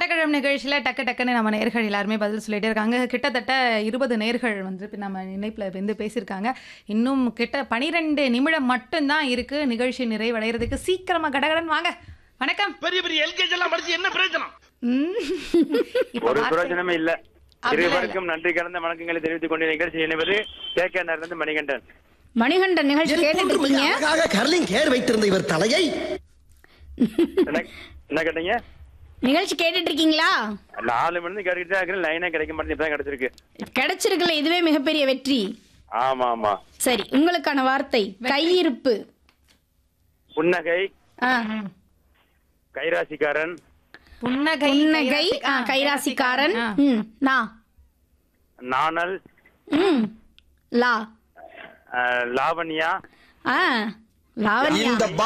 ஆட்டக்கிழமை நிகழ்ச்சியில டக்கு டக்குன்னு நம்ம நேர்கள் எல்லாருமே பதில் சொல்லிட்டே இருக்காங்க கிட்டத்தட்ட இருபது நேர்கள் வந்து இப்ப நம்ம இணைப்புல வந்து பேசியிருக்காங்க இன்னும் கிட்ட பனிரெண்டு நிமிடம் மட்டும்தான் இருக்கு நிகழ்ச்சி நிறைவடைகிறதுக்கு சீக்கிரமா கடகடன் வாங்க வணக்கம் பெரிய பெரிய எல்கேஜி எல்லாம் படிச்சு என்ன பிரயோஜனம் ம். இப்ப ஒரு வார்த்தை- பிரயோஜனமே இல்ல அப்படிலாம் இருவருக்கும் நன்றி கலந்த வணக்கங்களை தெரிவித்துக் கொண்டு நிகழ்ச்சி இணைவது கே கே இருந்து மணிகண்டன் மணிகண்டன் நிகழ்ச்சி கேட்டுட்டு இருக்கீங்க அழகாக கர்லிங் ஹேர் வைத்திருந்த இவர் தலையை என்ன என்ன கேட்டீங்க நிகழ்ச்சி கேட்டுட்டு இருக்கீங்களா நாலு மணி நேரம் கேட்டுக்கிட்டு தான் இருக்கிறேன் லைனே கிடைக்க மாட்டேங்குது இப்பதான் கிடைச்சிருக்கு கிடைச்சிருக்குல்ல இதுவே மிகப்பெரிய வெற்றி ஆமா ஆமா சரி உங்களுக்கான வார்த்தை கையிருப்பு புன்னகை ஆ, கைராசிக்காரன் புன்னகை புன்னகை ஆ, ஆ, கைராசிக்காரன் ஆ. ம், நா நாணல் ம் லா அஹ், லாவண்யா ஆ லாவண்யா இந்த